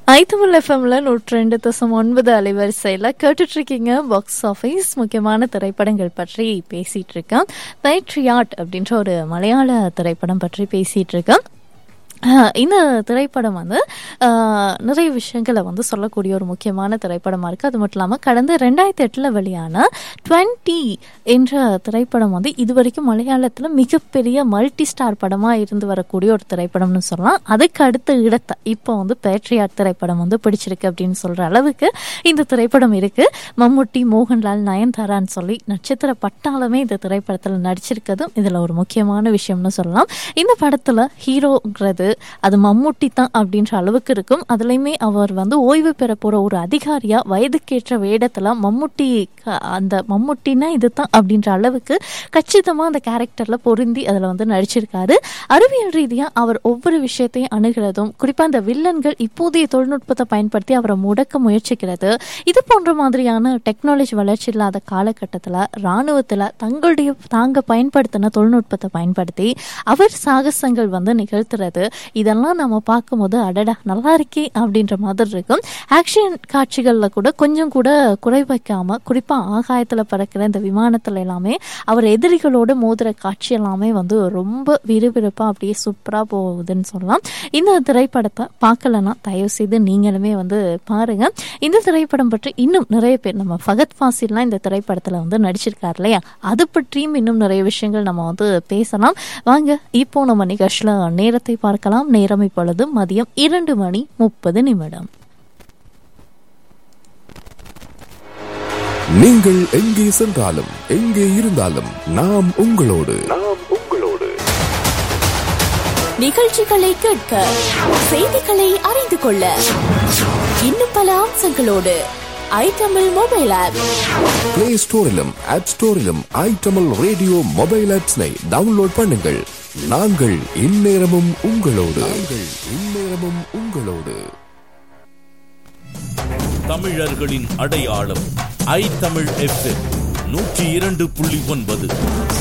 ஐத்தமிழ் எஃப்எம்ல நூற்றி ரெண்டு தசம் ஒன்பது அலைவரிசையில் கேட்டுட்டு இருக்கீங்க பாக்ஸ் ஆஃபீஸ் முக்கியமான திரைப்படங்கள் பற்றி பேசிட்டு இருக்கேன் பேட்ரியாட் அப்படின்ற ஒரு மலையாள திரைப்படம் பற்றி பேசிட்டு இருக்கேன் ஆஹ் இந்த திரைப்படம் வந்து ஆஹ் நிறைய விஷயங்களை வந்து சொல்லக்கூடிய ஒரு முக்கியமான திரைப்படமாக இருக்குது அது மட்டும் இல்லாமல் கடந்த ரெண்டாயிரத்தி எட்டில் வெளியான டுவெண்ட்டி என்ற திரைப்படம் வந்து இதுவரைக்கும் மலையாளத்தில் மிகப்பெரிய மல்டி ஸ்டார் படமாக இருந்து வரக்கூடிய ஒரு திரைப்படம்னு சொல்லலாம் அதுக்கு அடுத்த இடத்தை இப்போ வந்து பேட்ரியாட் திரைப்படம் வந்து பிடிச்சிருக்கு அப்படின்னு சொல்கிற அளவுக்கு இந்த திரைப்படம் இருக்குது மம்முட்டி மோகன்லால் நயன்தாரான்னு சொல்லி நட்சத்திர பட்டாளமே இந்த திரைப்படத்தில் நடிச்சிருக்கிறதும் இதில் ஒரு முக்கியமான விஷயம்னு சொல்லலாம் இந்த படத்தில் ஹீரோங்கிறது அது மம்முட்டி தான் அப்படின்ற அளவுக்கு இருக்கும் அதுலேயுமே அவர் வந்து ஓய்வு பெற போகிற ஒரு அதிகாரியாக வயதுக்கேற்ற வேடத்தில் மம்முட்டி க- அந்த மம்முட்டினா இது தான் அப்படின்ற அளவுக்கு கச்சிதமாக அந்த கேரக்டரில் பொருந்தி அதில் வந்து நடிச்சிருக்காரு அறிவியல் ரீதியாக அவர் ஒவ்வொரு விஷயத்தையும் அணுகிறதும் குறிப்பாக அந்த வில்லன்கள் இப்போதைய தொழில்நுட்பத்தை பயன்படுத்தி அவரை முடக்க முயற்சிக்கிறது இது போன்ற மாதிரியான டெக்னாலஜி வளர்ச்சி இல்லாத காலகட்டத்தில் இராணுவத்தில் தங்களுடைய தாங்க பயன்படுத்தின தொழில்நுட்பத்தை பயன்படுத்தி அவர் சாகசங்கள் வந்து நிகழ்த்துறது இதெல்லாம் நம்ம பார்க்கும்போது அடடா நல்லா இருக்கே அப்படின்ற மாதிரி இருக்கும் ஆக்ஷன் காட்சிகளில் கூட கொஞ்சம் கூட குறை வைக்காம குறிப்பாக ஆகாயத்தில் பறக்கிற இந்த விமானத்தில் எல்லாமே அவர் எதிரிகளோடு மோதுற காட்சி எல்லாமே வந்து ரொம்ப விறுவிறுப்பாக அப்படியே சூப்பராக போகுதுன்னு சொல்லலாம் இந்த திரைப்படத்தை பார்க்கலன்னா தயவு செய்து நீங்களுமே வந்து பாருங்க இந்த திரைப்படம் பற்றி இன்னும் நிறைய பேர் நம்ம ஃபகத் ஃபாசில்லாம் இந்த திரைப்படத்தில் வந்து நடிச்சிருக்காரு இல்லையா அது பற்றியும் இன்னும் நிறைய விஷயங்கள் நம்ம வந்து பேசலாம் வாங்க இப்போ நம்ம நிகழ்ச்சியில் நேரத்தை பார்க்கலாம் நேரம் இப்பொழுது மதியம் இரண்டு மணி முப்பது நிமிடம் நீங்கள் எங்கே சென்றாலும் எங்கே இருந்தாலும் நாம் உங்களோடு நாம் உங்களோடு நிகழ்ச்சிகளை கேட்க செய்திகளை அறிந்து கொள்ள இன்னும் பல அம்சங்களோடு I Tamil mobile app play ஸ்டோரிலும் ஆப் ஸ்டோரிலும் ஐ தமிழ் ரேடியோ மொபைல் ஆப்ஸ்னை டவுன்லோட் பண்ணுங்கள் நாங்கள் இந்நேரமும் உங்களோடு நாங்கள் இந்நேரமும் உங்களோடு தமிழர்களின் அடையாளம் ஐ தமிழ் எஃப்எம் நூற்றி இரண்டு புள்ளி ஒன்பது